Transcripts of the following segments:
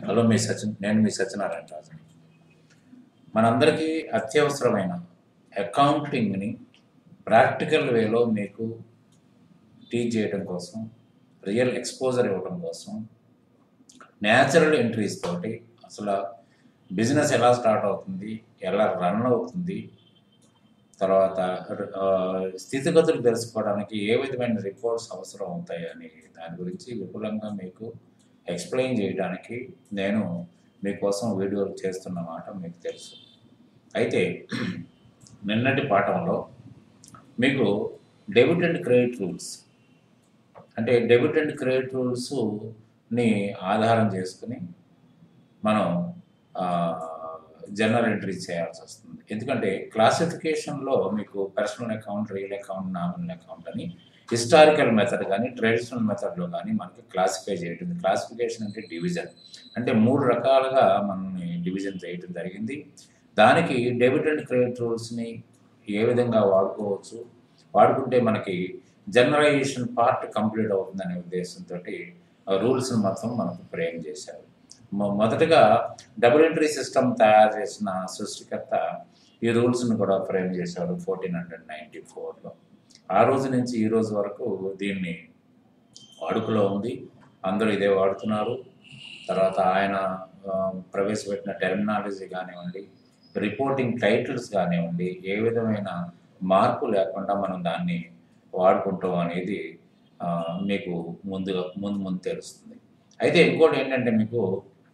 hello మీ సచిన్ నేను మీ సత్యనారాయణ రాజు మనందరికీ అత్యవసరమైన అకౌంటింగ్ని ప్రాక్టికల్ వేలో మీకు టీచ్ చేయడం కోసం రియల్ ఎక్స్పోజర్ ఇవ్వడం కోసం న్యాచురల్ ఎంట్రీస్ తోటి అసలు బిజినెస్ ఎలా స్టార్ట్ అవుతుంది ఎలా రన్ అవుతుంది తర్వాత ఆ, స్థితిగతులు తెలుసుకోవడానికి ఏ విధమైన రిపోర్ట్స్ అవసరం అవుతాయి అని దాని గురించి విపులంగా మీకు ఎక్స్ప్లెయిన్ చేయడానికి నేను మీకోసం వీడియోలు చేస్తున్న మాట మీకు తెలుసు అయితే నిన్నటి పాఠంలో మీకు డెబిట్ అండ్ క్రెడిట్ రూల్స్ అంటే డెబిట్ అండ్ క్రెడిట్ రూల్స్ని ఆధారం చేసుకుని మనం జనరల్ ఎంట్రీ చేయాల్సి వస్తుంది ఎందుకంటే క్లాసిఫికేషన్లో మీకు personal account real account nominal account అని హిస్టారికల్ మెథడ్ కానీ ట్రెడిషనల్ మెథడ్లో కానీ మనకి క్లాసిఫై చేయడం క్లాసిఫికేషన్ అంటే డివిజన్ అంటే మూడు రకాలుగా మనల్ని డివిజన్ చేయడం జరిగింది దానికి డెబిట్ అండ్ క్రెడిట్ రూల్స్ని ఏ విధంగా వాడుకోవచ్చు వాడుకుంటే మనకి జనరలైజేషన్ పార్ట్ కంప్లీట్ అవుతుందనే ఉద్దేశంతో రూల్స్ని మొత్తం మనకు ఫ్రేమ్ చేశారు మొ- మొదటగా డబుల్ ఎంట్రీ సిస్టమ్ తయారు చేసిన సృష్టికర్త ఈ రూల్స్ని కూడా ఫ్రేమ్ చేశారు ఫోర్టీన్ హండ్రెడ్ నైంటీ ఫోర్లో ఆ రోజు నుంచి ఈ రోజు వరకు దీన్ని వాడుకలో ఉంది అందరూ ఇదే వాడుతున్నారు తర్వాత ఆయన ఆ, ప్రవేశపెట్టిన టెర్మినాలజీ కానివ్వండి రిపోర్టింగ్ టైటిల్స్ కానివ్వండి ఏ విధమైన మార్పు లేకుండా మనం దాన్ని వాడుకుంటాం అనేది ఆ, మీకు ముందుగా ముందు ముందు తెలుస్తుంది అయితే ఇంకోటి ఏంటంటే మీకు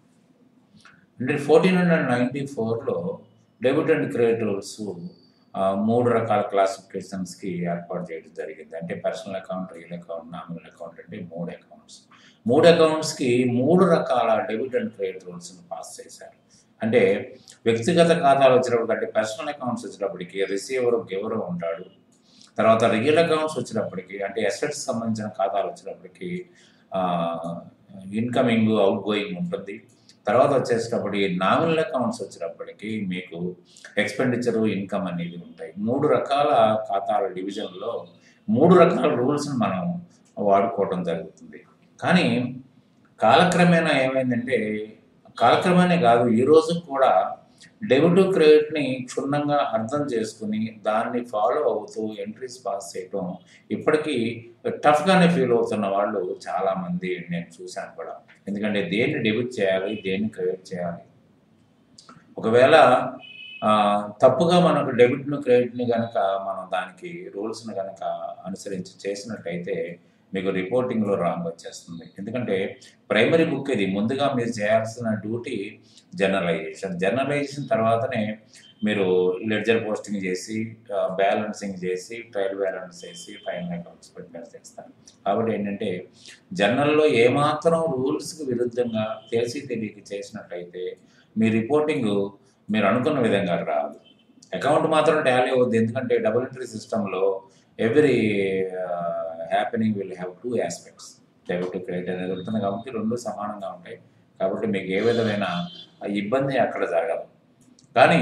అంటే ఫోర్టీన్ హండ్రెడ్ నైంటీ ఫోర్లో డెబిట్ అండ్ క్రెడిట్ రూల్స్ మూడు రకాల క్లాసిఫికేషన్స్కి ఏర్పాటు చేయడం జరిగింది అంటే personal account real account nominal account అంటే మూడు అకౌంట్స్ మూడు అకౌంట్స్కి మూడు రకాల డెబిట్ అండ్ క్రెడిట్ రూల్స్ని పాస్ చేశారు అంటే వ్యక్తిగత ఖాతాలు వచ్చినప్పుడు అంటే పర్సనల్ అకౌంట్స్ వచ్చినప్పటికీ రిసీవర్ గివర్ ఉంటాడు తర్వాత రియల్ అకౌంట్స్ వచ్చినప్పటికీ అంటే అసెట్స్ సంబంధించిన ఖాతాలు వచ్చినప్పటికీ ఇన్కమింగ్ అవుట్ గోయింగ్ ఉంటుంది తర్వాత వచ్చేటప్పుడు ఈ నామినల్ అకౌంట్స్ వచ్చినప్పటికీ మీకు ఎక్స్పెండిచరు ఇన్కమ్ అనేది ఉంటాయి మూడు రకాల ఖాతాల డివిజన్లో మూడు రకాల రూల్స్ని మనం వాడుకోవడం జరుగుతుంది కానీ కాలక్రమేణా ఏమైందంటే కాలక్రమేణే కాదు ఈ రోజు కూడా డెబిట్ క్రెడిట్ని క్షుణ్ణంగా అర్థం చేసుకుని దాన్ని ఫాలో అవుతూ ఎంట్రీస్ పాస్ చేయటం ఇప్పటికీ టఫ్గానే ఫీల్ అవుతున్న వాళ్ళు చాలామంది నేను చూశాను కూడా ఎందుకంటే దేన్ని డెబిట్ చేయాలి దేన్ని క్రెడిట్ చేయాలి ఒకవేళ ఆ, తప్పుగా మనకు డెబిట్ను క్రెడిట్ని కనుక మనం దానికి రూల్స్ని కనుక అనుసరించి చేసినట్టయితే మీకు రిపోర్టింగ్లో రాంగ్ వచ్చేస్తుంది ఎందుకంటే ప్రైమరీ బుక్ ఇది ముందుగా మీరు చేయాల్సిన డ్యూటీ జనరలైజేషన్ జనరలైజేషన్ తర్వాతనే మీరు లెడ్జర్ పోస్టింగ్ చేసి బ్యాలెన్సింగ్ చేసి ట్రయల్ బ్యాలెన్స్ చేసి ఫైనల్ అకౌంట్స్ ప్రిపేర్ చేస్తారు కాబట్టి ఏంటంటే జర్నల్లో ఏమాత్రం రూల్స్కి విరుద్ధంగా తెలిసి తెలియక చేసినట్టయితే మీ రిపోర్టింగ్ మీరు అనుకున్న విధంగా రాదు అకౌంట్ మాత్రం టాలీ అవుద్ది ఎందుకంటే డబుల్ ఎంట్రీ సిస్టంలో every happening will have two aspects debit credit అనేది ఉంటుంది కాబట్టి రెండు సమానంగా ఉంటాయి కాబట్టి మీకు ఏ విధమైన ఇబ్బంది అక్కడ జరగదు కానీ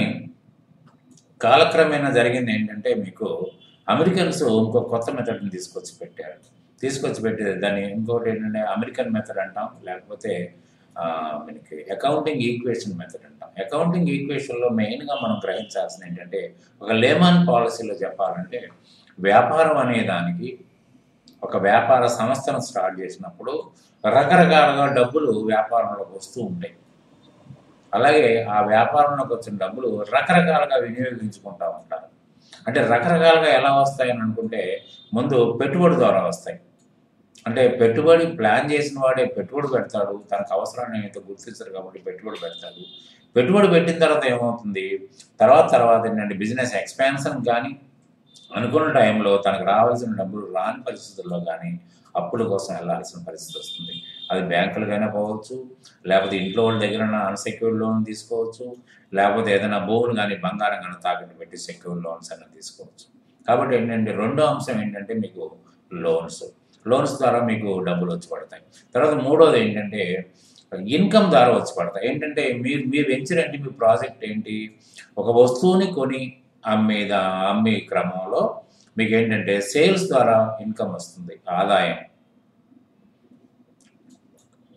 కాలక్రమేణా జరిగింది ఏంటంటే మీకు అమెరికన్స్ ఇంకో కొత్త మెథడ్ని తీసుకొచ్చి పెట్టారు తీసుకొచ్చి పెట్టి దాన్ని ఇంకోటి ఏంటంటే అమెరికన్ మెథడ్ అంటాం లేకపోతే ఆ, మనకి అకౌంటింగ్ ఈక్వేషన్ మెథడ్ అంటాం అకౌంటింగ్ ఈక్వేషన్లో మెయిన్గా మనం గ్రహించాల్సింది ఏంటంటే ఒక లేమాన్ పాలసీలో చెప్పాలంటే వ్యాపారం అనే దానికి ఒక వ్యాపార సంస్థను స్టార్ట్ చేసినప్పుడు రకరకాలుగా డబ్బులు వ్యాపారంలోకి వస్తూ ఉంటాయి అలాగే ఆ వ్యాపారంలోకి వచ్చిన డబ్బులు రకరకాలుగా వినియోగించుకుంటూ ఉంటారు అంటే రకరకాలుగా ఎలా వస్తాయని అనుకుంటే ముందు పెట్టుబడి ద్వారా వస్తాయి అంటే పెట్టుబడి ప్లాన్ చేసిన వాడే పెట్టుబడి పెడతాడు తనకు అవసరాన్ని అయితే గుర్తించరు కాబట్టి పెట్టుబడి పెడతాడు పెట్టుబడి పెట్టిన తర్వాత ఏమవుతుంది తర్వాత తర్వాత ఏంటంటే బిజినెస్ ఎక్స్పాన్షన్ కానీ అనుకున్న టైంలో తనకు రావాల్సిన డబ్బులు రాని పరిస్థితుల్లో కానీ అప్పుల కోసం వెళ్ళాల్సిన పరిస్థితి వస్తుంది అది బ్యాంకులకైనా పోవచ్చు లేకపోతే ఇంట్లో వాళ్ళ దగ్గర అన్సెక్యూర్డ్ లోన్ తీసుకోవచ్చు లేకపోతే ఏదైనా భూములు కానీ బంగారం కానీ తాకట్టు పెట్టి సెక్యూర్డ్ లోన్స్ అయినా తీసుకోవచ్చు కాబట్టి ఏంటంటే రెండో అంశం ఏంటంటే మీకు లోన్స్ లోన్స్ ద్వారా మీకు డబ్బులు వచ్చి పడతాయి తర్వాత మూడోది ఏంటంటే ఇన్కమ్ ద్వారా వచ్చి పడతాయి ఏంటంటే మీరు మీ వెంచర్ ఏంటి మీ ప్రాజెక్ట్ ఏంటి ఒక వస్తువుని కొని అమ్మేద అమ్మే క్రమంలో మీకు ఏంటంటే సేల్స్ ద్వారా ఇన్కమ్ వస్తుంది ఆదాయం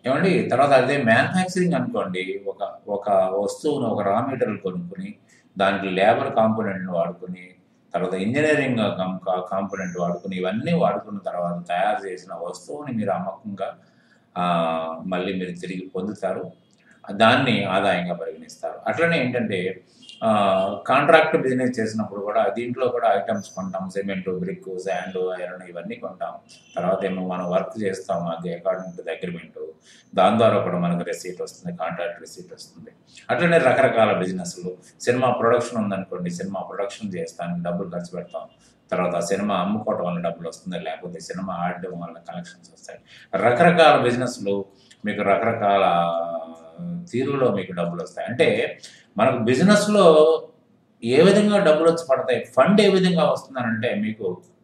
ఏమండి తర్వాత అదే మ్యానుఫ్యాక్చరింగ్ అనుకోండి ఒక ఒక వస్తువును ఒక రా మెటీరియల్ కొనుక్కుని దానికి లేబర్ కాంపోనెంట్ని వాడుకుని తర్వాత ఇంజనీరింగ్ కాంపోనెంట్ వాడుకుని ఇవన్నీ వాడుకున్న తర్వాత తయారు చేసిన వస్తువుని మీరు అమ్మకంగా ఆ, మళ్ళీ మీరు తిరిగి పొందుతారు దాన్ని ఆదాయంగా పరిగణిస్తారు అట్లనే ఏంటంటే కాంట్రాక్ట్ బిజినెస్ చేసినప్పుడు కూడా దీంట్లో కూడా ఐటమ్స్ కొంటాం సిమెంట్ బ్రిక్ శాండ్ ఐరన్ ఇవన్నీ కొంటాం తర్వాత ఏమో మనం వర్క్ చేస్తాం అది అకార్డింగ్ టు అగ్రిమెంట్ దాని ద్వారా కూడా మనకు రెసీట్ వస్తుంది కాంట్రాక్ట్ రెసీట్ వస్తుంది అట్లనే రకరకాల బిజినెస్లు సినిమా ప్రొడక్షన్ ఉందనుకోండి సినిమా ప్రొడక్షన్ చేస్తాను డబ్బులు ఖర్చు పెడతాం తర్వాత ఆ సినిమా అమ్ముకోవటం వల్ల డబ్బులు వస్తుంది లేకపోతే సినిమా ఆడటం వల్ల కలెక్షన్స్ వస్తాయి రకరకాల బిజినెస్లు మీకు రకరకాల తీరులో మీకు డబ్బులు వస్తాయి అంటే మనకు బిజినెస్లో ఏ విధంగా డబ్బులు వచ్చి పడతాయి ఫండ్ ఏ విధంగా వస్తుందనంటే మీకు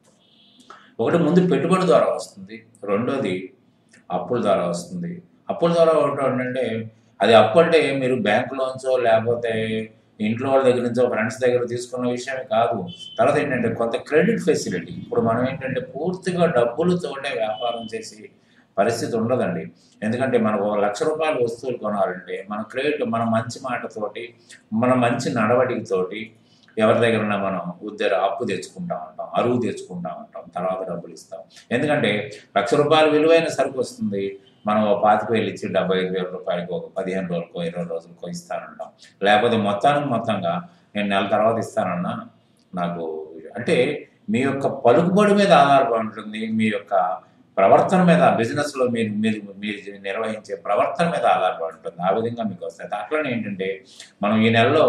ఒకటి ముందు పెట్టుబడి ద్వారా వస్తుంది రెండోది అప్పుల ద్వారా వస్తుంది అప్పుల ద్వారా ఒకటి ఏంటంటే అది అప్పు అంటే మీరు బ్యాంక్ లోన్సో లేకపోతే ఇంట్లో వాళ్ళ దగ్గర నుంచో ఫ్రెండ్స్ దగ్గర తీసుకున్న విషయమే కాదు తర్వాత ఏంటంటే కొంత క్రెడిట్ ఫెసిలిటీ ఇప్పుడు మనం ఏంటంటే పూర్తిగా డబ్బులతోటే వ్యాపారం చేసి పరిస్థితి ఉండదండి ఎందుకంటే మనకు ఒక లక్ష రూపాయల వస్తువులు కొనాలంటే మన క్రెడిట్ మన మంచి మాటతోటి మన మంచి నడవడికతోటి ఎవరి దగ్గర మనం ఉద్దర అప్పు తెచ్చుకుంటా ఉంటాం అరువు తెచ్చుకుంటా ఉంటాం తర్వాత డబ్బులు ఇస్తాం ఎందుకంటే లక్ష రూపాయల విలువైన సరుకు వస్తుంది మనం ఓ పాతిక వేలు ఇచ్చి డెబ్బై ఐదు వేల రూపాయలకి ఒక పదిహేను రోజులకో ఇరవై రోజులకో ఇస్తానంటాం లేకపోతే మొత్తానికి మొత్తంగా నేను నెల తర్వాత ఇస్తానన్నా నాకు అంటే మీ యొక్క పలుకుబడి మీద ఆధారపడి ఉంటుంది మీ యొక్క ప్రవర్తన మీద బిజినెస్లో మీరు మీరు మీరు నిర్వహించే ప్రవర్తన మీద ఆధారపడి ఉంటుంది ఆ విధంగా మీకు వస్తాయి అట్లనే ఏంటంటే మనం ఈ నెలలో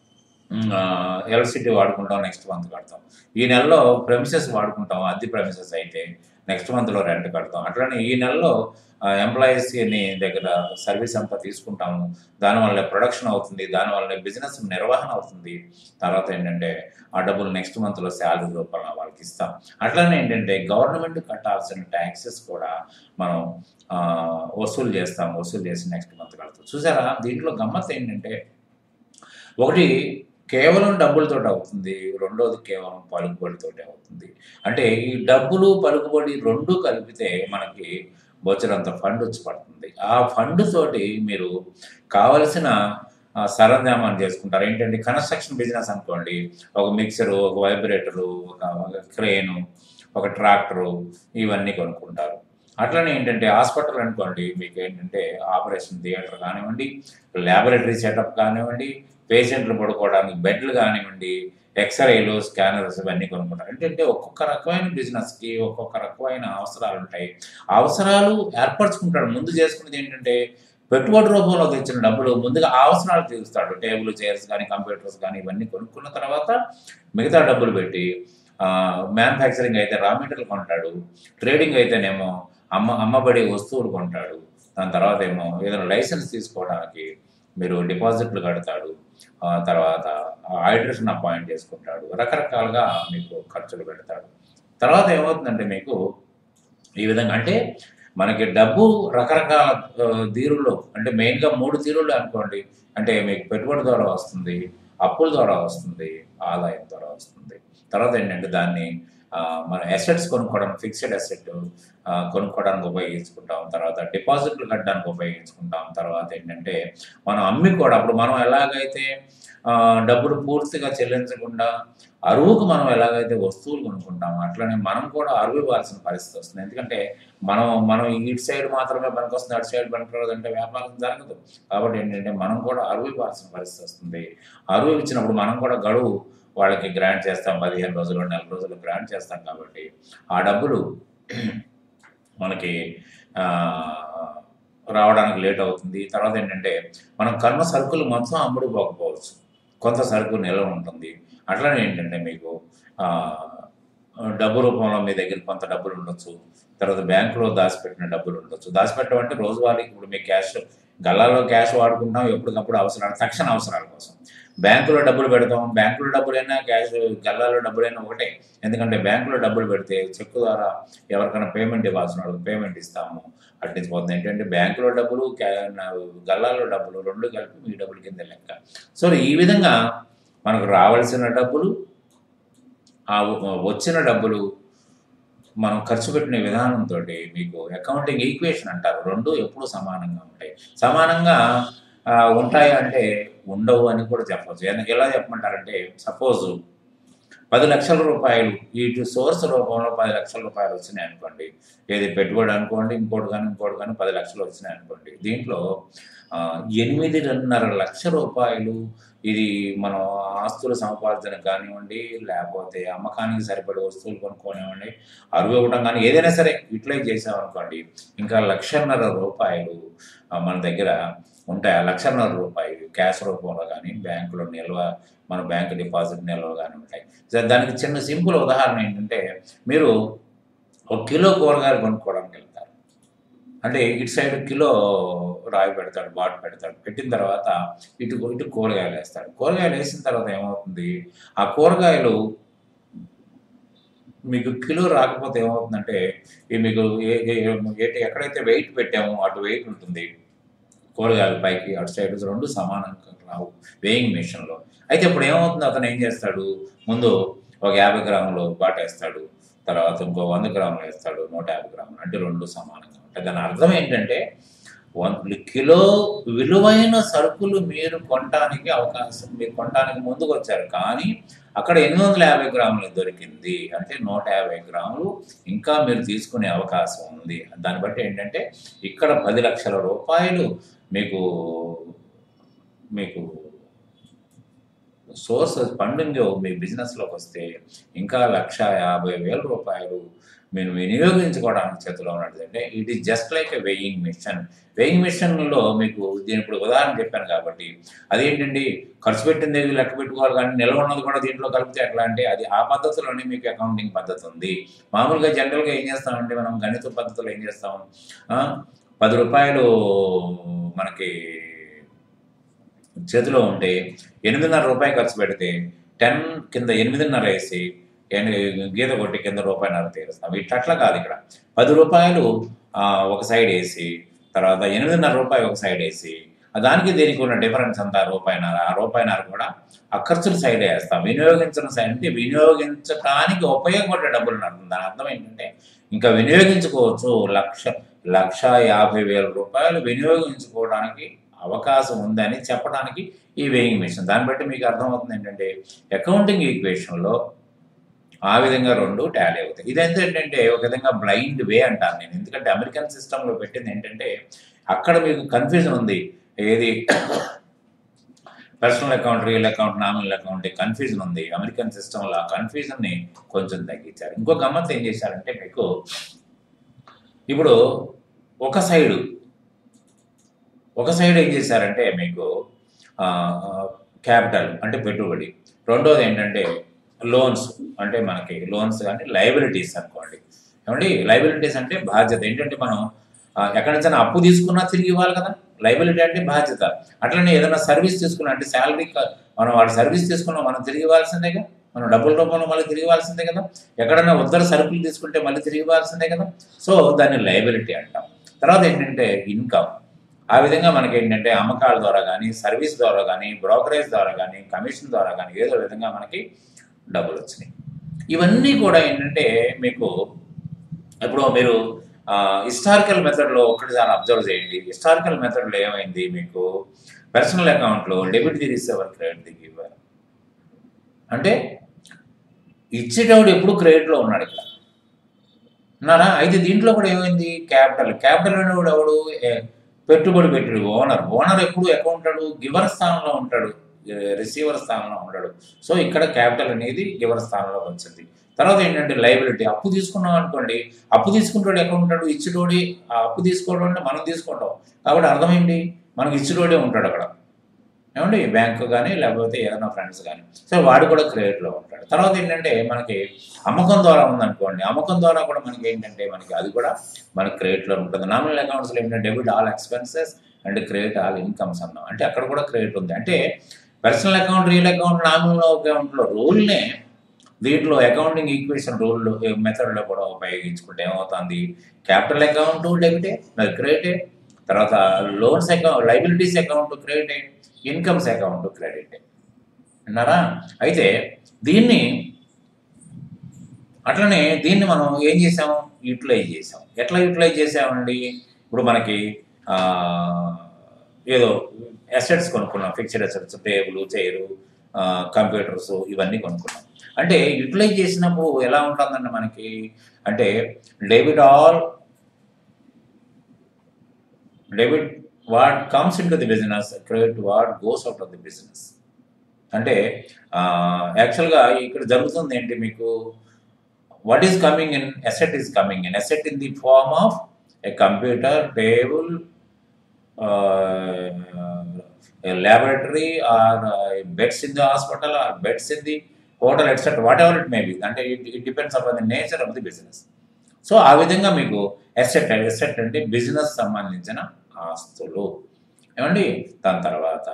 ఎలక్ట్రిసిటీ వాడుకుంటాం నెక్స్ట్ మంత్ కడతాం ఈ నెలలో ప్రెమిసెస్ వాడుకుంటాం అద్దె ప్రెమిసెస్ అయితే నెక్స్ట్ మంత్లో రెంట్ కడతాం అట్లనే ఈ నెలలో ఎంప్లాయీస్ని దగ్గర సర్వీస్ అంతా తీసుకుంటాము దానివల్ల ప్రొడక్షన్ అవుతుంది దానివల్ల బిజినెస్ నిర్వహణ అవుతుంది తర్వాత ఏంటంటే ఆ డబ్బులు నెక్స్ట్ మంత్లో శాలరీ రూపంలో వాళ్ళకి ఇస్తాం అట్లనే ఏంటంటే గవర్నమెంట్ కట్టాల్సిన ట్యాక్సెస్ కూడా మనం ఆ, వసూలు చేస్తాం వసూలు చేసి నెక్స్ట్ మంత్ కడతాం చూసారా దీంట్లో గమ్మత్ ఏంటంటే ఒకటి కేవలం డబ్బులతో అవుతుంది రెండోది కేవలం పలుకుబడితోటి అవుతుంది అంటే ఈ డబ్బులు పలుకుబడి రెండు కలిపితే మనకి బొచ్చరంత ఫండ్ వచ్చి పడుతుంది ఆ ఫండ్ తోటి మీరు కావలసిన ఆ, సరంజామాన్ని చేసుకుంటారు ఏంటంటే కన్స్ట్రక్షన్ బిజినెస్ అనుకోండి ఒక మిక్సరు ఒక వైబ్రేటరు ఒక ఒక క్రేను ఒక ట్రాక్టరు ఇవన్నీ కొనుక్కుంటారు అట్లనే ఏంటంటే హాస్పిటల్ అనుకోండి మీకు ఏంటంటే ఆపరేషన్ థియేటర్ కానివ్వండి ల్యాబొరేటరీ సెటప్ కానివ్వండి పేషెంట్లు పడుకోవడానికి బెడ్లు కానివ్వండి ఎక్స్రేలు స్కానర్స్ ఇవన్నీ కొనుక్కుంటారు ఏంటంటే ఒక్కొక్క రకమైన బిజినెస్కి ఒక్కొక్క రకమైన అవసరాలు ఉంటాయి ఆ అవసరాలు ఏర్పరచుకుంటాడు ముందు చేసుకునేది ఏంటంటే పెట్టుబడి రూపంలో తెచ్చిన డబ్బులు ముందుగా ఆ అవసరాలు తీరుస్తాడు టేబుల్ చైర్స్ కానీ కంప్యూటర్స్ కానీ ఇవన్నీ కొనుక్కున్న తర్వాత మిగతా డబ్బులు పెట్టి మ్యానుఫ్యాక్చరింగ్ అయితే రా మెటీరియల్ కొంటాడు ట్రేడింగ్ అయితేనేమో అమ్మ అమ్మబడే వస్తువులు కొంటాడు దాని తర్వాత ఏమో ఏదైనా లైసెన్స్ తీసుకోవడానికి మీరు డిపాజిట్లు కడతాడు ఆ తర్వాత ఆడిటర్స్ని అపాయింట్ చేసుకుంటాడు రకరకాలుగా మీకు ఖర్చులు పెడతాడు తర్వాత ఏమవుతుందంటే మీకు ఈ విధంగా అంటే మనకి డబ్బు రకరకాల ఆ, తీరుల్లో అంటే మెయిన్గా మూడు తీరుల్లో అనుకోండి అంటే మీకు పెట్టుబడి ద్వారా వస్తుంది అప్పుల ద్వారా వస్తుంది ఆదాయం ద్వారా వస్తుంది తర్వాత ఏంటంటే దాన్ని ఆ, మన అసెట్స్ కొనుక్కోవడం ఫిక్స్డ్ అసెట్ కొనుక్కోవడానికి ఉపయోగించుకుంటాం తర్వాత డిపాజిట్లు కట్టడానికి ఉపయోగించుకుంటాం తర్వాత ఏంటంటే మనం అమ్మి కూడా అప్పుడు మనం ఎలాగైతే ఆ, డబ్బులు పూర్తిగా చెల్లించకుండా అరువుకు మనం ఎలాగైతే వస్తువులు కొనుక్కుంటామో అట్లనే మనం కూడా అరువు ఇవ్వాల్సిన పరిస్థితి వస్తుంది ఎందుకంటే మనం మనం ఇటు సైడ్ మాత్రమే పనికొస్తుంది అటు సైడ్ పనికిరాదు అంటే వ్యాపారం జరగదు కాబట్టి ఏంటంటే మనం కూడా అరువు ఇవ్వాల్సిన పరిస్థితి వస్తుంది అరువు ఇచ్చినప్పుడు మనం కూడా గడువు వాళ్ళకి గ్రాంట్ చేస్తాం పదిహేను రోజులు నెల రోజులు గ్రాంట్ చేస్తాం కాబట్టి ఆ డబ్బులు మనకి ఆ, రావడానికి లేట్ అవుతుంది తర్వాత ఏంటంటే మనం కర్మ సరుకులు మొత్తం అమ్ముడుపోకపోవచ్చు కొంత సరుకు నిల్వ ఉంటుంది అట్లనే ఏంటంటే మీకు ఆ, డబ్బు రూపంలో మీ దగ్గర కొంత డబ్బులు ఉండొచ్చు తర్వాత బ్యాంకులో దాచిపెట్టిన డబ్బులు ఉండొచ్చు దాచిపెట్టడం అంటే రోజువారీ ఇప్పుడు మీ క్యాష్ గల్లాలో క్యాష్ వాడుకుంటాం ఎప్పటికప్పుడు అవసరాలు తక్షణ అవసరాల కోసం బ్యాంకులో డబ్బులు పెడతాం బ్యాంకులో డబ్బులైనా క్యాష్ గల్లాలో డబ్బులైనా ఒకటే ఎందుకంటే బ్యాంకులో డబ్బులు పెడితే చెక్ ద్వారా ఎవరికైనా పేమెంట్ ఇవ్వాల్సిన వాళ్ళకి పేమెంట్ ఇస్తాము అట్టించిపోతుంది ఏంటంటే బ్యాంకులో డబ్బులు క్యా- నా- గల్లాలో డబ్బులు రెండు కలిపి మీ డబ్బుల కింద లెక్క సో ఈ విధంగా మనకు రావాల్సిన డబ్బులు ఆ వ- వచ్చిన డబ్బులు మనం ఖర్చు పెట్టిన విధానంతో మీకు అకౌంటింగ్ ఈక్వేషన్ అంటారు రెండు ఎప్పుడు సమానంగా ఉంటాయి సమానంగా ఆ, ఉంటాయి అంటే ఉండవు అని కూడా చెప్పవచ్చు ఎలా- ఎలా చెప్పమంటారంటే సపోజ్ పది లక్షల రూపాయలు ఇటు సోర్స్ రూపంలో పది లక్షల రూపాయలు వచ్చినాయి అనుకోండి ఏది పెట్టుబడి అనుకోండి ఇంకోటి కానీ ఇంకోటి కానీ పది లక్షలు వచ్చినాయి అనుకోండి దీంట్లో ఆ, ఎనిమిదిన్నర లక్ష రూపాయలు ఇది మనం ఆస్తుల సముపార్జన కానివ్వండి లేకపోతే అమ్మకానికి సరిపడే వస్తువులు కొనుక్కోనివ్వండి అరువు ఇవ్వడం కానీ ఏదైనా సరే యూటిలైజ్ చేసామనుకోండి ఇంకా లక్షన్నర రూపాయలు ఆ, మన దగ్గర ఉంటాయి ఆ లక్షన్నర రూపాయలు క్యాష్ రూపంలో కానీ బ్యాంకులో నిల్వ మన బ్యాంక్ డిపాజిట్ నిల్వ కానీ ఉంటాయి సో దానికి చిన్న సింపుల్ ఉదాహరణ ఏంటంటే మీరు ఒక కిలో కూరగాయలు కొనుక్కోవడానికి వెళ్తారు అంటే ఇటు సైడ్ కిలో రాయి పెడతాడు బాట్ పెడతాడు పెట్టిన తర్వాత ఇటు ఇటు కూరగాయలు వేస్తాడు కూరగాయలు వేసిన తర్వాత ఏమవుతుంది ఆ కూరగాయలు మీకు కిలో రాకపోతే ఏమవుతుందంటే ఈ మీకు ఏ ఏ- ఏ- ఎక్కడైతే వెయిట్ పెట్టామో అటు వెయిట్ ఉంటుంది కూరగాయల పైకి అటు సైడ్ రెండు సమానంగా రావు వేయింగ్ మిషన్లో అయితే ఇప్పుడు ఏమవుతుంది అతను ఏం చేస్తాడు ముందు ఒక యాభై గ్రాములు బాట వేస్తాడు తర్వాత ఇంకో వంద గ్రాములు వేస్తాడు నూట యాభై గ్రాములు అంటే రెండు సమానంగా ఉంటాయి దాని అర్థం ఏంటంటే వన్ కిలో విలువైన సరుకులు మీరు కొనడానికి అవకాశం మీరు కొనడానికి ముందుకు వచ్చారు కానీ అక్కడ ఎనిమిది వందల యాభై గ్రాములు దొరికింది అంటే నూట యాభై గ్రాములు ఇంకా మీరు తీసుకునే అవకాశం ఉంది దాన్ని బట్టి ఏంటంటే ఇక్కడ పది లక్షల రూపాయలు మీకు మీకు సోర్స్ ఫండింగ్ మీ బిజినెస్లోకి వస్తే ఇంకా లక్ష యాభై వేల రూపాయలు మీరు వినియోగించుకోవడానికి చేతిలో ఉన్నది అంటే it is just like a weighing machine weighing మిషన్లో మీకు దీని ఇప్పుడు ఉదాహరణ చెప్పాను కాబట్టి అదేంటండి ఖర్చు పెట్టింది లెక్క పెట్టుకోవాలి కానీ నిల్వ ఉన్నది కూడా దీంట్లో కలిపితే ఎట్లా అంటే అది ఆ పద్ధతిలోనే మీకు అకౌంటింగ్ పద్ధతి ఉంది మామూలుగా జనరల్గా ఏం చేస్తామంటే మనం గణిత పద్ధతిలో ఏం చేస్తాం ఆ, పది రూపాయలు మనకి చేతిలో ఉంటే ఎనిమిదిన్నర రూపాయలు ఖర్చు పెడితే టెన్ కింద ఎనిమిదిన్నర వేసి ఎని- గీత కొట్టి కింద రూపాయిన్నర తీరుస్తాం ఇట్లా అట్లా కాదు ఇక్కడ పది రూపాయలు ఆ, ఒక సైడ్ వేసి తర్వాత ఎనిమిదిన్నర రూపాయలు ఒక సైడ్ వేసి ఆ దానికి దీనికి ఉన్న డిఫరెన్స్ అంతా రూపాయిన్నర ఆ రూపాయిన్నర కూడా ఆ ఖర్చుల సైడ్ వేస్తాం వినియోగించిన సైడ్ అంటే వినియోగించడానికి ఉపయోగపడే డబ్బులు అర్థం దాని అర్థం ఏంటంటే ఇంకా వినియోగించుకోవచ్చు లక్ష లక్ష యాభై వేల రూపాయలు వినియోగించుకోవడానికి అవకాశం ఉందని చెప్పడానికి ఈ వేయింగ్ మిషన్ దాన్ని బట్టి మీకు అర్థమవుతుంది ఏంటంటే అకౌంటింగ్ ఈక్వేషన్లో ఆ విధంగా రెండు టాలీ అవుతాయి ఇదంతా ఏంటంటే ఒక విధంగా బ్లైండ్ వే అంటాను నేను ఎందుకంటే అమెరికన్ సిస్టంలో పెట్టింది ఏంటంటే అక్కడ మీకు కన్ఫ్యూజన్ ఉంది ఏది personal account real account nominal account confusion ఉంది అమెరికన్ సిస్టంలో ఆ కన్ఫ్యూజన్ని కొంచెం తగ్గించారు ఇంకో గమ్మత్ ఏం చేశారంటే మీకు ఇప్పుడు ఒక సైడు ఒక సైడ్ ఏం చేశారంటే మీకు క్యాపిటల్ అంటే పెట్టుబడి రెండోది ఏంటంటే లోన్స్ అంటే మనకి లోన్స్ కానీ లయబిలిటీస్ అనుకోండి ఏమండి లయబిలిటీస్ అంటే బాధ్యత ఏంటంటే మనం ఆ, ఎక్కడి నుంచైనా అప్పు తీసుకున్నా తిరిగి ఇవ్వాలి కదా లయబిలిటీ అంటే బాధ్యత అట్లనే ఏదైనా సర్వీస్ తీసుకున్నా అంటే శాలరీ మనం వాడు సర్వీస్ తీసుకున్నా మనం తిరిగి ఇవ్వాల్సిందేగా మనం డబ్బుల రూపంలో మళ్ళీ తిరిగి ఇవ్వాల్సిందే కదా ఎక్కడైనా ఉద్దర సరుకులు తీసుకుంటే మళ్ళీ తిరిగి ఇవ్వాల్సిందే కదా సో దాన్ని లయబిలిటీ అంటాం తర్వాత ఏంటంటే ఇన్కమ్ ఆ విధంగా మనకి ఏంటంటే అమ్మకాల ద్వారా కానీ సర్వీస్ ద్వారా కానీ బ్రోకరేజ్ ద్వారా కానీ కమిషన్ ద్వారా కానీ ఏదో విధంగా మనకి డబ్బులు వచ్చినాయి ఇవన్నీ కూడా ఏంటంటే మీకు ఇప్పుడు మీరు హిస్టారికల్ మెథడ్లో ఒకటి చాలా అబ్జర్వ్ చేయండి హిస్టారికల్ మెథడ్లో ఏమైంది మీకు పర్సనల్ అకౌంట్లో debit the receiver credit the giver అంటే ఇచ్చేటప్పుడు ఎప్పుడు క్రెడిట్లో ఉన్నాడు ఇక్కడ ఉన్నారా అయితే దీంట్లో కూడా ఏమైంది క్యాపిటల్ క్యాపిటల్ అనేవాడు ఎవడు ఏ- పెట్టుబడి పెట్టుడు ఓనర్ ఓనర్ ఎప్పుడు అకౌంటాడు గివర్ స్థానంలో ఉంటాడు రిసీవర్ స్థానంలో ఉంటాడు సో ఇక్కడ క్యాపిటల్ అనేది గివర్ స్థానంలో వచ్చింది తర్వాత ఏంటంటే లైబిలిటీ అప్పు తీసుకున్నాం అనుకోండి అప్పు తీసుకుంటాడు ఎక్కడ ఉంటాడు ఇచ్చేటోడి ఆ అప్పు తీసుకోవడం అంటే మనం తీసుకుంటాం కాబట్టి అర్థం ఏంటి మనకి ఇచ్చేటోడే ఉంటాడు అక్కడ ఏమండి బ్యాంక్ కానీ లేకపోతే ఏదైనా ఫ్రెండ్స్ కానీ సో వాడు కూడా క్రెడిట్లో ఉంటాడు తర్వాత ఏంటంటే మనకి అమ్మకం ద్వారా ఉందనుకోండి అమ్మకం ద్వారా కూడా మనకి ఏంటంటే మనకి అది కూడా మనకి క్రెడిట్లో ఉంటుంది నామినల్ అకౌంట్స్లో ఏంటంటే debit all expenses and credit all incomes అన్నాం అంటే అక్కడ కూడా క్రెడిట్ ఉంది అంటే personal account real account nominal అకౌంట్లో రూల్నే దీంట్లో అకౌంటింగ్ ఈక్వేషన్ రూల్ మెథడ్లో కూడా ఉపయోగించుకుంటే ఏమవుతుంది క్యాపిటల్ అకౌంట్ డెబిటే మరి క్రెడిటే తర్వాత లోన్స్ అకౌంట్ లైబిలిటీస్ అకౌంట్ క్రెడిటే ఇన్కమ్స్ అకౌంట్ క్రెడిటే అన్నారా అయితే దీన్ని అట్లనే దీన్ని మనం ఏం చేసాం యూటిలైజ్ చేసాం ఎట్లా యూటిలైజ్ చేసామండి ఇప్పుడు మనకి ఆ, ఏదో అసెట్స్ కొనుక్కున్నాం fixed assets table chair computers ఇవన్నీ కొనుక్కున్నాం అంటే యూటిలైజ్ చేసినప్పుడు ఎలా ఉంటుందండి మనకి అంటే debit all debit what comes in to the business credit what goes out of the business అంటే యాక్చువల్గా ఇక్కడ జరుగుతుంది ఏంటి మీకు what is coming in asset is coming in asset in the form of a computer table laboratory or uh, beds in the hospital or beds in the hotel etc whatever it may be అంటే it depends upon the nature of the business so ఆ విధంగా మీకు asset asset అంటే business సంబంధించిన ఆస్తులు ఏమండి దాని తర్వాత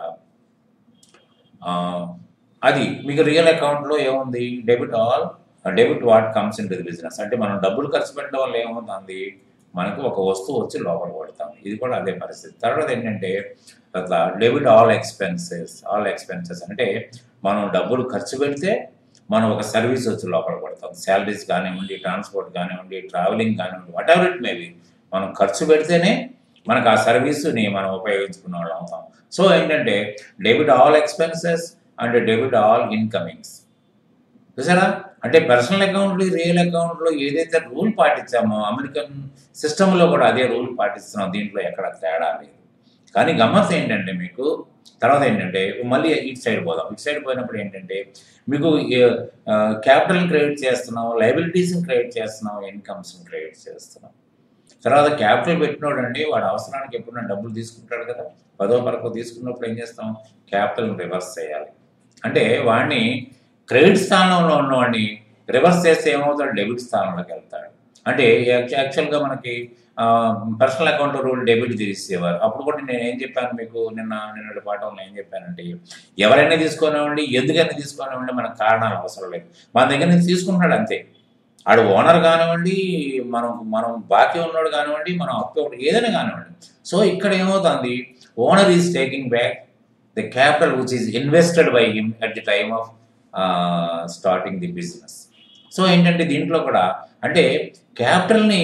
ఆ, అది మీకు రియల్ అకౌంట్లో ఏముంది debit all debit what comes in to the business అంటే మనం డబ్బులు ఖర్చు పెట్టడం వల్ల ఏమవుతుంది మనకు ఒక వస్తువు వచ్చి లోపల పడతాం ఇది కూడా అదే పరిస్థితి తర్వాత ఏంటంటే అట్లా debit all expenses all expenses అంటే మనం డబ్బులు ఖర్చు పెడితే మనం ఒక సర్వీస్ వచ్చి లోపల పడతాం శాలరీస్ కానివ్వండి ట్రాన్స్పోర్ట్ కానివ్వండి ట్రావెలింగ్ కానివ్వండి వాట్ ఎవర్ ఇట్ మేబీ మనం ఖర్చు పెడితేనే మనకు ఆ సర్వీస్ని మనం ఉపయోగించుకున్న వాళ్ళు అవుతాం సో ఏంటంటే debit all expenses and debit all incomings చూసారా అంటే పర్సనల్ అకౌంట్లు రియల్ అకౌంట్లో ఏదైతే రూల్ పాటించామో అమెరికన్ సిస్టంలో కూడా అదే రూల్ పాటిస్తున్నాం దీంట్లో ఎక్కడ తేడా లేదు కానీ గమ్మత్ ఏంటంటే మీకు తర్వాత ఏంటంటే మళ్ళీ ఇటు సైడ్ పోదాం ఇటు సైడ్ పోయినప్పుడు ఏంటంటే మీకు క్యాపిటల్ క్రియేట్ చేస్తున్నాం లైబిలిటీస్ని క్రియేట్ చేస్తున్నాం ఇన్కమ్స్ని క్రియేట్ చేస్తున్నాం తర్వాత క్యాపిటల్ పెట్టినోడు అండి వాడు అవసరానికి ఎప్పుడైనా డబ్బులు తీసుకుంటాడు కదా పదో పరకో తీసుకున్నప్పుడు ఏం చేస్తాం క్యాపిటల్ రివర్స్ చేయాలి అంటే వాడిని క్రెడిట్ స్థానంలో ఉన్నవాడిని రివర్స్ చేస్తే ఏమవుతాడు డెబిట్ స్థానంలోకి వెళ్తాడు అంటే యాక్చు- యాక్చువల్గా మనకి పర్సనల్ అకౌంట్ రూల్ డెబిట్ తీసేవారు అప్పుడు కూడా నేను ఏం చెప్పాను మీకు నిన్న నిన్నటి పాఠంలో ఏం చెప్పానంటే ఎవరైనా తీసుకోనివ్వండి ఎందుకైనా తీసుకోనివ్వండి మనకు కారణాలు అవసరం లేదు మన దగ్గర నుంచి తీసుకుంటున్నాడు అంతే ఆడు ఓనర్ కానివ్వండి మనం మనం బాకీ ఉన్నాడు కానివ్వండి మనం అప్పు ఒకటి ఏదైనా కానివ్వండి సో ఇక్కడ ఏమవుతుంది owner is taking back the capital which is invested by him at the time of starting the business so ఏంటంటే దీంట్లో కూడా అంటే క్యాపిటల్ని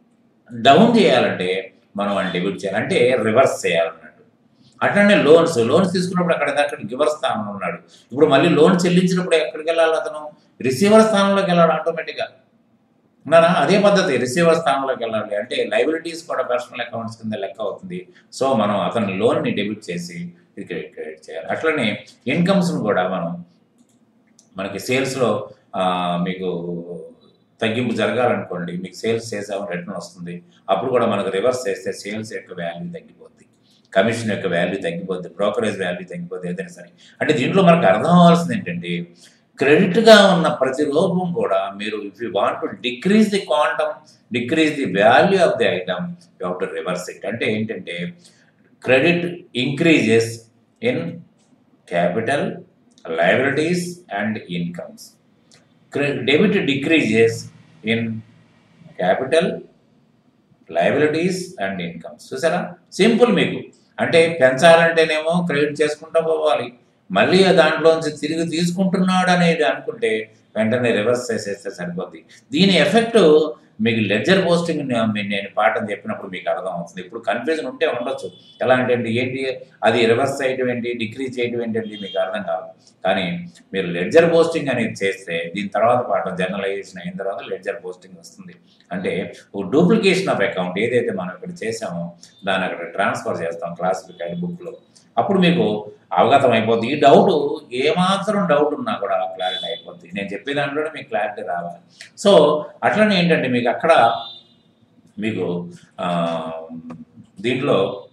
డౌన్ చేయాలంటే మనం అని డెబిట్ చేయాలి అంటే రివర్స్ చేయాలన్నట్టు అట్లనే లోన్స్ లోన్స్ తీసుకున్నప్పుడు అక్కడ అక్కడ గివర్ స్థానంలో ఉన్నాడు ఇప్పుడు మళ్ళీ లోన్ చెల్లించినప్పుడు ఎక్కడికి వెళ్ళాలి అతను రిసీవర్ స్థానంలోకి వెళ్ళాలి ఆటోమేటిక్గా ఉన్నారా అదే పద్ధతి రిసీవర్ స్థానంలోకి వెళ్ళాలి అంటే లైబిలిటీస్ కూడా పర్సనల్ అకౌంట్స్ కింద లెక్క అవుతుంది సో మనం అతని లోన్ని డెబిట్ చేసి ఇది క్రెడిట్ క్రెడిట్ చేయాలి అట్లనే ఇన్కమ్స్ను కూడా మనం మనకి సేల్స్లో మీకు తగ్గింపు జరగాలనుకోండి మీకు సేల్స్ చేసామని రిటర్న్ వస్తుంది అప్పుడు కూడా మనకు రివర్స్ చేస్తే సేల్స్ యొక్క వాల్యూ తగ్గిపోద్ది కమిషన్ యొక్క వాల్యూ తగ్గిపోద్ది బ్రోకరేజ్ వాల్యూ తగ్గిపోద్ది ఏదైనా సరే అంటే దీంట్లో మనకు అర్థం అవ్వాల్సింది ఏంటంటే క్రెడిట్గా ఉన్న ప్రతి రూపం కూడా మీరు if you want to decrease the quantum decrease the value of the item you have to reverse it అంటే ఏంటంటే credit increases in capital liabilities and incomes debit decreases in capital liabilities and incomes చూసారా simple మీకు అంటే పెంచాలంటేనేమో credit చేసుకుంటూ పోవాలి మళ్ళీ ఆ దాంట్లోంచి తిరిగి తీసుకుంటున్నాడు అనేది అనుకుంటే వెంటనే రివర్స్ చేసేస్తే సరిపోద్ది దీని ఎఫెక్ట్ మీకు లెడ్జర్ పోస్టింగ్ నేను పాఠం చెప్పినప్పుడు మీకు అర్థం అవుతుంది ఇప్పుడు కన్ఫ్యూజన్ ఉంటే ఉండొచ్చు ఎలా అంటే ఏంటి ఏంటి అది రివర్స్ చేయటం ఏంటి డిక్రీజ్ చేయటం ఏంటి మీకు అర్థం కాదు కానీ మీరు లెడ్జర్ పోస్టింగ్ అనేది చేస్తే దీని తర్వాత పాఠం జర్నలైజేషన్ అయిన తర్వాత లెడ్జర్ పోస్టింగ్ వస్తుంది అంటే ఒక డూప్లికేషన్ ఆఫ్ అకౌంట్ ఏదైతే మనం ఇక్కడ చేసామో దాన్ని అక్కడ ట్రాన్స్ఫర్ చేస్తాం క్లాసిఫికైడ్ బుక్లో అప్పుడు మీకు అవగతం అయిపోద్ది ఈ డౌట్ ఏమాత్రం డౌట్ ఉన్నా కూడా క్లారిటీ అయిపోద్ది నేను చెప్పే దాంట్లోనే మీకు క్లారిటీ రావాలి సో అట్లనే ఏంటంటే మీకు అక్కడ మీకు ఆ, దీంట్లో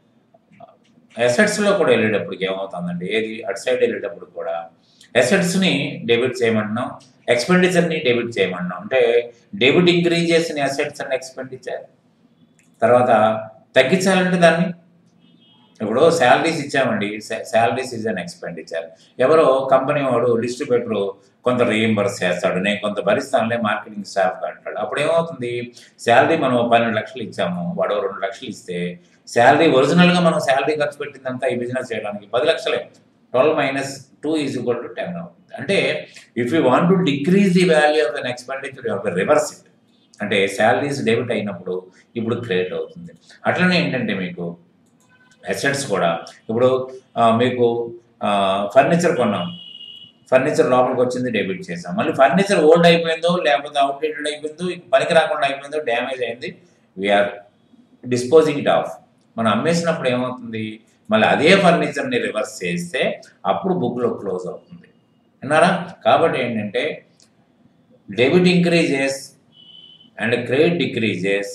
అసెట్స్లో కూడా వెళ్ళేటప్పటికి ఏమవుతుందండి ఏది అటు సైడ్ వెళ్ళేటప్పుడు కూడా అసెట్స్ని డెబిట్ చేయమంటున్నాం ఎక్స్పెండిచర్ని డెబిట్ చేయమంటున్నాం అంటే డెబిట్ ఇంక్రీజ్ చేసిన అసెట్స్ అండ్ ఎక్స్పెండిచర్ తర్వాత తగ్గించాలంటే దాన్ని ఇప్పుడు శాలరీస్ ఇచ్చామండి శాలరీస్ ఇస్ అన్ ఎక్స్పెండిచర్ ఎవరో కంపెనీ వాడు డిస్ట్రిబ్యూటర్ కొంత రీఎంబర్స్ చేస్తాడు నేను కొంత భరిస్తానులే మార్కెటింగ్ స్టాఫ్ అంటాడు అప్పుడు ఏమవుతుంది శాలరీ మనం పన్నెండు లక్షలు ఇచ్చాము వాడు రెండు లక్షలు ఇస్తే శాలరీ ఒరిజినల్గా మనం శాలరీ ఖర్చు పెట్టిందంతా ఈ బిజినెస్ చేయడానికి పది లక్షలే twelve minus two is equal to ten అవుతుంది అంటే if you want to decrease the value of an expenditure you reverse it అంటే శాలరీస్ డెబిట్ అయినప్పుడు ఇప్పుడు క్రియేట్ అవుతుంది అట్లనే ఏంటంటే మీకు అసెట్స్ కూడా ఇప్పుడు ఆ, మీకు ఫర్నిచర్ కొన్నాం ఫర్నిచర్ లోపలికి వచ్చింది డెబిట్ చేసాం మళ్ళీ ఫర్నిచర్ ఓల్డ్ అయిపోయిందో లేకపోతే అవుట్డేటెడ్ అయిపోయిందో ఇంక పనికి రాకుండా అయిపోయిందో డ్యామేజ్ అయింది వీఆర్ డిస్పోజింగ్ ఇట్ ఆఫ్ మనం అమ్మేసినప్పుడు ఏమవుతుంది మళ్ళీ అదే ఫర్నిచర్ని రివర్స్ చేస్తే అప్పుడు బుక్లో క్లోజ్ అవుతుంది విన్నారా కాబట్టి ఏంటంటే debit increases and credit decreases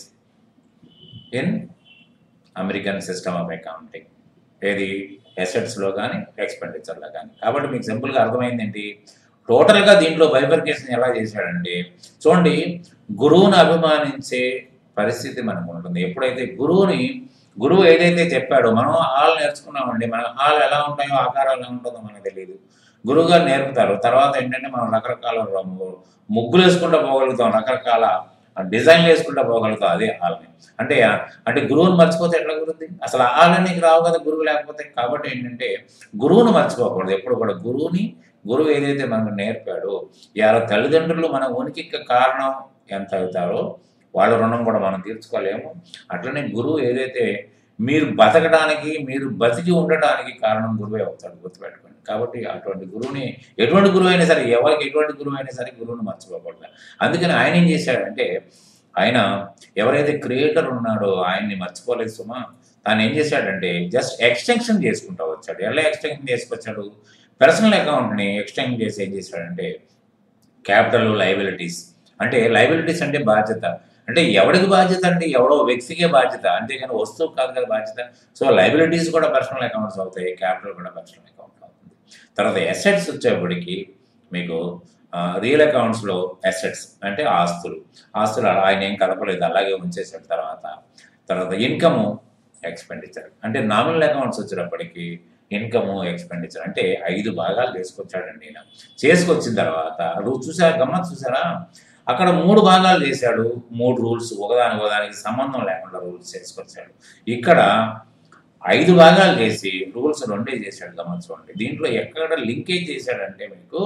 in American system of accounting ఏది అసెట్స్లో కానీ ఎక్స్పెండిచర్లో కానీ కాబట్టి మీకు సింపుల్గా అర్థమైంది ఏంటి టోటల్గా దీంట్లో బైఫర్కేషన్ ఎలా చేశాడంటే చూడండి గురువుని అభిమానించే పరిస్థితి మనకు ఉంటుంది ఎప్పుడైతే గురువుని గురువు ఏదైతే చెప్పాడో మనం ఆలు నేర్చుకున్నామండి మన ఆలు ఎలా ఉంటాయో ఆకారం ఎలా ఉంటుందో మనకు తెలియదు గురువు గారు నేర్పుతారు తర్వాత ఏంటంటే మనం రకరకాల రంగు- ముగ్గులు వేసుకుంటూ పోగలుగుతాం రకరకాల డిజైన్లు వేసుకుంటూ పోగలుగుతాం అదే ఆల్ని అంటే అంటే గురువుని మర్చిపోతే ఎట్లా కుదురుద్ది అసలు ఆల నీకు రావు కదా గురువు లేకపోతే కాబట్టి ఏంటంటే గురువుని మర్చిపోకూడదు ఎప్పుడు కూడా గురువుని గురువు ఏదైతే మనకు నేర్పాడో ఇవాళ తల్లిదండ్రులు మన ఉనికికి కారణం ఎంత అవుతారో వాళ్ళ రుణం కూడా మనం తీర్చుకోలేము అట్లనే గురువు ఏదైతే మీరు బతకడానికి మీరు బతికి ఉండటానికి కారణం గురువే అవుతాడు గుర్తుపెట్టుకోండి కాబట్టి అటువంటి గురువుని ఎటువంటి గురువు అయినా సరే ఎవరికి ఎటువంటి గురువు అయినా సరే గురువుని మర్చిపోకూడదు అందుకని ఆయన ఏం చేశాడంటే ఆయన ఎవరైతే క్రియేటర్ ఉన్నాడో ఆయన్ని మర్చిపోలేదు సుమా తాను ఏం చేశాడంటే జస్ట్ ఎక్స్టెన్షన్ చేసుకుంటూ వచ్చాడు ఎలా ఎక్స్టెన్షన్ చేసుకొచ్చాడు పర్సనల్ అకౌంట్ని ఎక్స్టెండ్ చేసి ఏం చేశాడంటే క్యాపిటల్ లైబిలిటీస్ అంటే లైబిలిటీస్ అంటే బాధ్యత అంటే ఎవరికి బాధ్యత అంటే ఎవడో వ్యక్తికే బాధ్యత అంతేగాని వస్తువు కాదు కదా బాధ్యత సో లైబిలిటీస్ కూడా పర్సనల్ అకౌంట్స్ అవుతాయి క్యాపిటల్ కూడా పర్సనల్ అకౌంట్ అవుతుంది తర్వాత అసెట్స్ వచ్చేప్పటికి మీకు రియల్ అకౌంట్స్లో అసెట్స్ అంటే ఆస్తులు ఆస్తులు అలా ఆయన ఏం కలపలేదు అలాగే ఉంచేసాడు తర్వాత తర్వాత ఇన్కము ఎక్స్పెండిచర్ అంటే నామినల్ అకౌంట్స్ వచ్చేటప్పటికి ఇన్కము ఎక్స్పెండిచర్ అంటే ఐదు భాగాలు చేసుకొచ్చాడండి ఈయన చేసుకొచ్చిన తర్వాత నువ్వు చూసారా గమ్మత్ చూసారా అక్కడ మూడు భాగాలు చేశాడు మూడు రూల్స్ ఒకదాని ఒకదానికి సంబంధం లేకుండా రూల్స్ చేసుకొచ్చాడు ఇక్కడ ఐదు భాగాలు చేసి రూల్స్ రెండే చేశాడు గమ్మత్ చూడండి దీంట్లో ఎక్కడ లింకేజ్ చేశాడంటే మీకు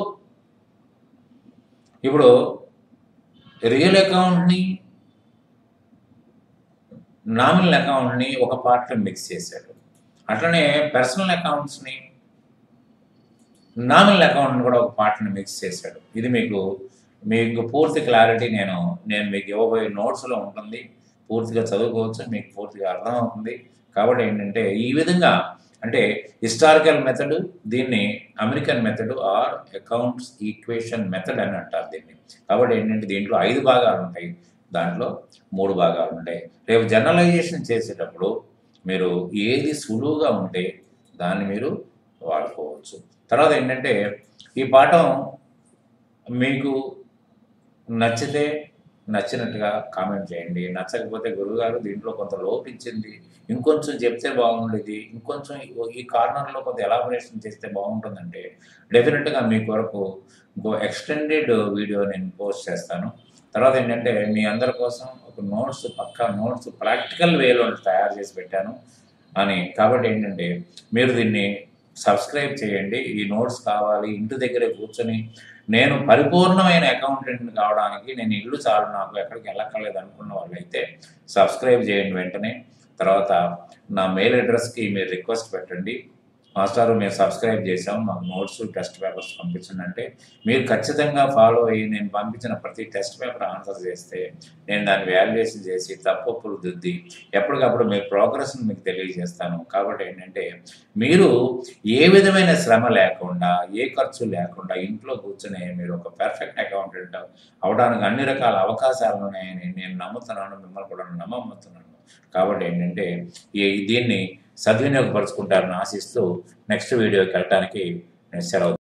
ఇప్పుడు రియల్ అకౌంట్ని నామినల్ అకౌంట్ని ఒక పార్ట్లో మిక్స్ చేశాడు అట్లనే పర్సనల్ అకౌంట్స్ని నామినల్ అకౌంట్ని కూడా ఒక పార్ట్ని మిక్స్ చేశాడు ఇది మీకు మీకు పూర్తి క్లారిటీ నేను నేను మీకు ఇవ్వబోయే నోట్స్లో ఉంటుంది పూర్తిగా చదువుకోవచ్చు మీకు పూర్తిగా అర్థమవుతుంది కాబట్టి ఏంటంటే ఈ విధంగా అంటే హిస్టారికల్ మెథడ్ దీన్ని American method or accounts equation method అని అంటారు దీన్ని కాబట్టి ఏంటంటే దీంట్లో ఐదు భాగాలు ఉంటాయి దాంట్లో మూడు భాగాలు ఉంటాయి రేపు జనరలైజేషన్ చేసేటప్పుడు మీరు ఏది సులువుగా ఉంటే దాన్ని మీరు వాడుకోవచ్చు తర్వాత ఏంటంటే ఈ పాఠం మీకు నచ్చితే నచ్చినట్టుగా కామెంట్ చేయండి నచ్చకపోతే గురువుగారు దీంట్లో కొంత లోపించింది ఇంకొంచెం చెప్తే బాగుండేది ఇంకొంచెం ఈ- ఈ కార్నర్లో కొంత ఎలాబొరేషన్ చేస్తే బాగుంటుందంటే డెఫినెట్గా మీ కొరకు ఇంకో ఎక్స్టెండెడ్ వీడియో నేను పోస్ట్ చేస్తాను తర్వాత ఏంటంటే మీ అందరి కోసం ఒక నోట్స్ పక్కా నోట్స్ ప్రాక్టికల్ వేలో తయారు చేసి పెట్టాను అని కాబట్టి ఏంటంటే మీరు దీన్ని సబ్స్క్రైబ్ చేయండి ఈ నోట్స్ కావాలి ఇంటి దగ్గరే కూర్చొని నేను పరిపూర్ణమైన అకౌంటెంట్ కావడానికి నేను ఇల్లు చాలు నాకు ఎక్కడికి వెళ్ళక్కర్లేదు అనుకున్న వాళ్ళైతే సబ్స్క్రైబ్ చేయండి వెంటనే తర్వాత నా మెయిల్ అడ్రస్కి మీరు రిక్వెస్ట్ పెట్టండి మాస్టారు మేము సబ్స్క్రైబ్ చేసాం మాకు నోట్స్ టెస్ట్ పేపర్స్ పంపించండి అంటే మీరు ఖచ్చితంగా ఫాలో అయ్యి నేను పంపించిన ప్రతి టెస్ట్ పేపర్ ఆన్సర్ చేస్తే నేను దాన్ని వాల్యుయేషన్ చేసి తప్పులు దిద్ది ఎప్పటికప్పుడు మీ ప్రోగ్రెస్ని మీకు తెలియజేస్తాను కాబట్టి ఏంటంటే మీరు ఏ విధమైన శ్రమ లేకుండా ఏ ఖర్చు లేకుండా ఇంట్లో కూర్చొని మీరు ఒక పర్ఫెక్ట్ అకౌంటెంట్ అవడానికి అన్ని రకాల అవకాశాలు ఉన్నాయని నేను నమ్ముతున్నాను మిమ్మల్ని కూడా నమ్మమ్ముతున్నాను కాబట్టి ఏంటంటే ఈ దీన్ని సద్వినియోగపరుచుకుంటారని ఆశిస్తూ నెక్స్ట్ వీడియోకి వెళ్ళడానికి నేను సెలవు